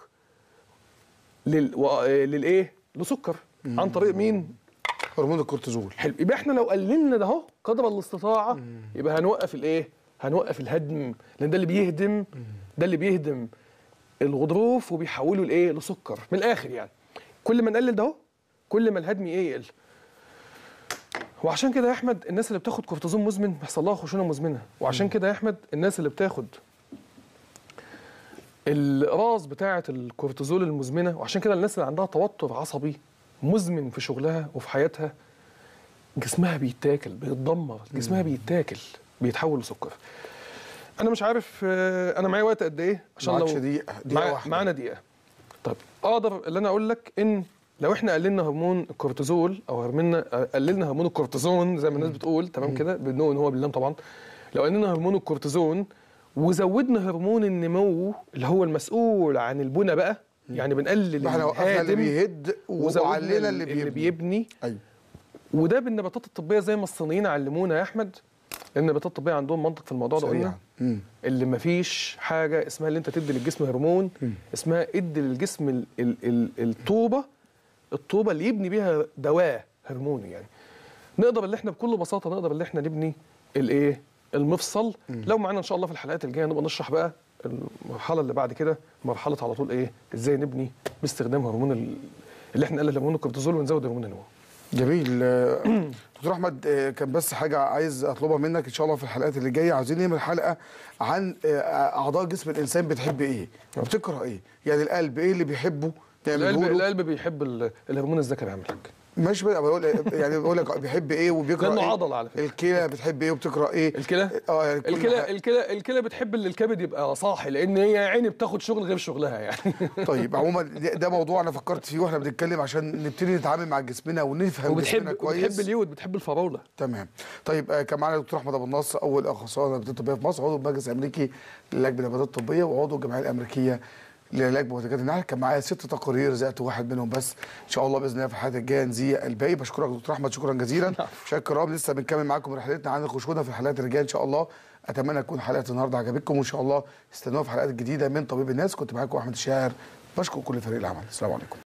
لل... و... آه، للإيه؟ لسكر عن طريق مين؟ هرمون الكورتيزول حلو يبقى احنا لو قللنا ده اهو قدر الاستطاعه يبقى هنوقف الايه؟ هنوقف الهدم لان ده اللي بيهدم ده اللي بيهدم الغضروف وبيحوله لايه؟ لسكر من الاخر يعني كل ما نقلل ده اهو كل ما الهدم ايه يقل وعشان كده يا احمد الناس اللي بتاخد كورتيزون مزمن بيحصل لها خشونه مزمنه وعشان كده يا احمد الناس اللي بتاخد الاقراص بتاعه الكورتيزول المزمنه وعشان كده الناس اللي عندها توتر عصبي مزمن في شغلها وفي حياتها جسمها بيتاكل بيتدمر جسمها بيتاكل بيتحول لسكر انا مش عارف آه، انا معايا وقت قد ايه عشان معكش لو دقيقة- دقيقة معا- واحدة. معانا دقيقه طب اقدر اللي انا اقول لك ان لو احنا قللنا هرمون الكورتيزول او هرمنا آه، قللنا هرمون الكورتيزون زي ما الناس بتقول تمام كده بالنون هو باللام طبعا لو قللنا هرمون الكورتيزون وزودنا هرمون النمو اللي هو المسؤول عن البنى بقى يعني بنقلل احنا وقفنا اللي الهادم بيهد وزودنا وعلينا اللي اللي بيبني بيبني ايوه وده بالنباتات الطبيه زي ما الصينيين علمونا يا احمد لان النباتات الطبيه عندهم منطق في الموضوع ده قلنا سريعا مم. اللي مفيش حاجه اسمها اللي انت تدي للجسم هرمون اسمها ادي للجسم ال ال ال الطوبه الطوبه اللي يبني بيها دواء هرموني يعني نقدر اللي احنا بكل بساطه نقدر اللي احنا نبني الايه المفصل لو معانا ان شاء الله في الحلقات الجايه نبقى نشرح بقى المرحله اللي بعد كده مرحله على طول ايه ازاي نبني باستخدام هرمون ال- اللي احنا قلنا هرمون الكورتيزول ونزود هرمون النمو جميل آه، دكتور احمد آه، كان بس حاجه عايز اطلبها منك ان شاء الله في الحلقات اللي جايه عاوزين نعمل حلقه عن آه، اعضاء جسم الانسان بتحب ايه بتكره ايه يعني القلب ايه اللي بيحبه القلب نعمله له القلب بيحب ال- الهرمون الذكري يعمل لك مش بقى بقول يعني بقول لك بيحب ايه وبيكره لأنه ايه عضلة على فكرة. الكلى بتحب ايه وبتكره ايه الكلى اه يعني كل الكلى حاجة. الكلى الكلى بتحب ان الكبد يبقى صاحي لان هي يا عيني بتاخد شغل غير شغلها يعني طيب عموما ده ده موضوع انا فكرت فيه واحنا بنتكلم عشان نبتدي نتعامل مع جسمنا ونفهم وبتحب جسمنا كويس وبتحب اليود بتحب الفراوله تمام طيب آه، كان معانا دكتور احمد ابو النصر اول اخصائي نباتات طبيه في مصر عضو المجلس الامريكي للجنه النباتات الطبيه وعضو الجمعيه الامريكيه للعلاج بمنتجات النحل كان معايا ست تقارير زائد واحد منهم بس ان شاء الله باذن الله في الحلقات الجايه نزيع الباقي بشكرك دكتور احمد شكرا جزيلا مشاهدينا الكرام لسه بنكمل معاكم رحلتنا عن الخشونه في الحلقات الجايه ان شاء الله اتمنى تكون حلقه النهارده عجبتكم وان شاء الله استنونا في حلقات جديده من طبيب الناس كنت معاكم احمد الشاعر بشكر كل فريق العمل السلام عليكم